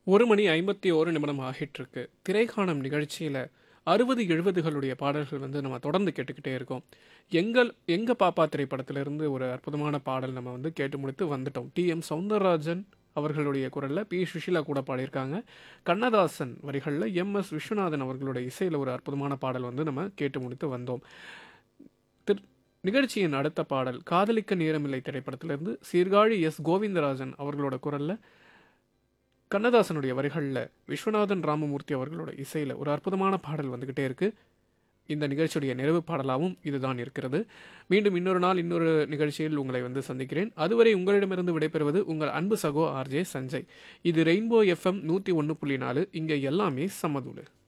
ஒரு மணி ஐம்பத்தி ஓரு நிமிடம் ஆகிட்டிருக்கு திரைக்காணம் நிகழ்ச்சியில் அறுபது எழுபதுகளுடைய பாடல்கள் வந்து நம்ம தொடர்ந்து கேட்டுக்கிட்டே இருக்கோம் எங்கள் எங்க பாப்பா திரைப்படத்திலிருந்து ஒரு அற்புதமான பாடல் நம்ம வந்து கேட்டு முடித்து வந்துட்டோம் டி எம் சவுந்தரராஜன் அவர்களுடைய குரலில் பி சுஷீலா கூட பாடியிருக்காங்க கண்ணதாசன் வரிகளில் எம் எஸ் விஸ்வநாதன் அவர்களுடைய இசையில் ஒரு அற்புதமான பாடல் வந்து நம்ம கேட்டு முடித்து வந்தோம் திரு நிகழ்ச்சியின் அடுத்த பாடல் காதலிக்க நேரமில்லை திரைப்படத்திலிருந்து சீர்காழி எஸ் கோவிந்தராஜன் அவர்களோட குரலில் கண்ணதாசனுடைய வரிகளில் விஸ்வநாதன் ராமமூர்த்தி அவர்களோட இசையில் ஒரு அற்புதமான பாடல் வந்துக்கிட்டே இருக்கு இந்த நிகழ்ச்சியுடைய நிறைவு பாடலாகவும் இதுதான் இருக்கிறது மீண்டும் இன்னொரு நாள் இன்னொரு நிகழ்ச்சியில் உங்களை வந்து சந்திக்கிறேன் அதுவரை உங்களிடமிருந்து விடைபெறுவது உங்கள் அன்பு சகோ ஆர்ஜே சஞ்சய் இது ரெயின்போ எஃப்எம் நூற்றி ஒன்று புள்ளி நாலு இங்கே எல்லாமே சமதூளு